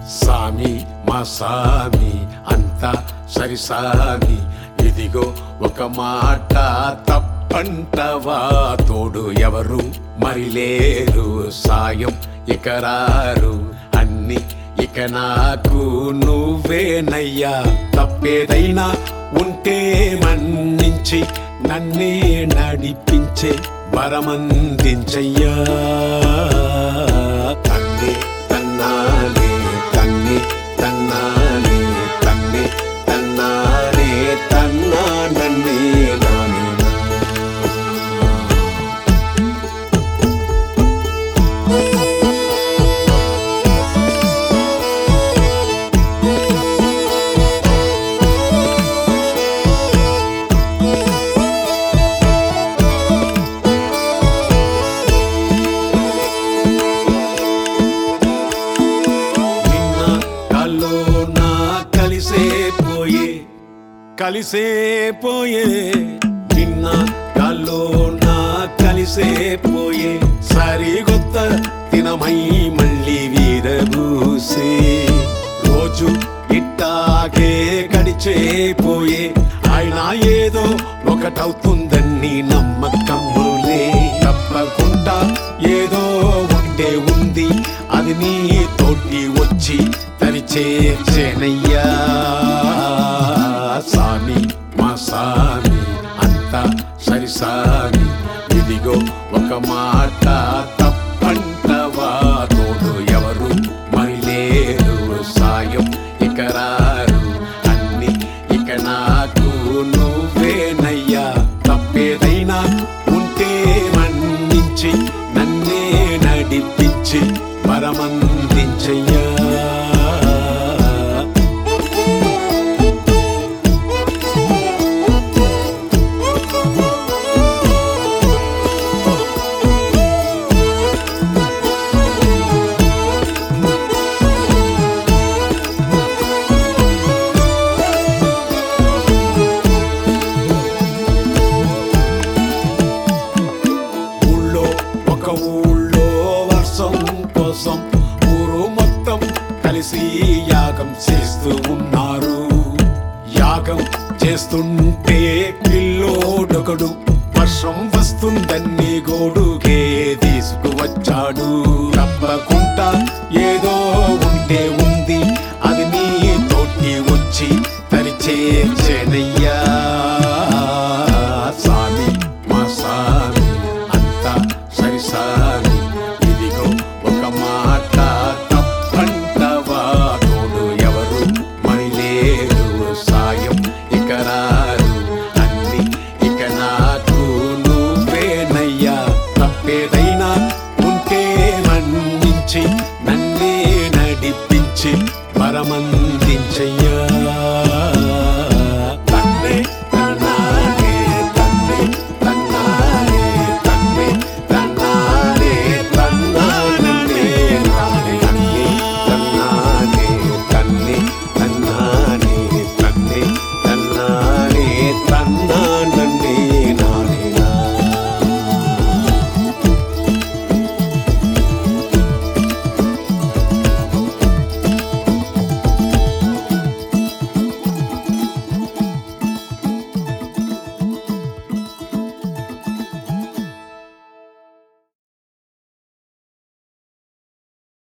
సామి మా సామి అంతా సరి సామి ఇదిగో ఒక మాట తప్పంటవా తోడు ఎవరు మరి లేరు సాయం ఇక రారు అన్ని ఇక నాకు నువ్వేనయ్యా తప్పేదైనా ఉంటే మన్నించి నన్నే నడిపించే వరమందించయ్యా తన్నే తన్నానే తన్నే తన్నానే తన్నే తన్నానే తన్నా నన్నే నానే నా. నిన్న కల్లో నా కలిసే పోయే కలిసే పోయే నిన్న కల్లో నా కలిసే పోయే సరిగొత్త దినమై మళ్ళీ వీరబూసే రోజు ఇట్టాగే గడిచే పోయే ఆయన ఏదో ఒకటవుతుందని నమ్మకములే తప్పకుండా ఏదో ఉంటే ఉంది అది నీ తోటి వచ్చి తరిచేనయ్యా సామి మా సామి అంతా సరి సామి ఇదిగో ఒక మాట తప్పంటవా తోడు ఎవరు మరి లేరు సాయం ఇక రారు అన్ని ఇక నాకు నువ్వేనయ్యా తప్పేదైనా ఉంటే మన్నించి నన్నే నడిపించి వరమందించయ్యా ఊళ్ళో ఒక ఊళ్ళో వర్షం కోసం ఊరు మొత్తం కలిసి యాగం చేస్తూ ఉన్నారు యాగం చేస్తుంటే పిల్లోడొకడు వర్షం వస్తుందని గోడుకే తీసుకువచ్చాడు తప్పకుండా ఏదో ఉంటే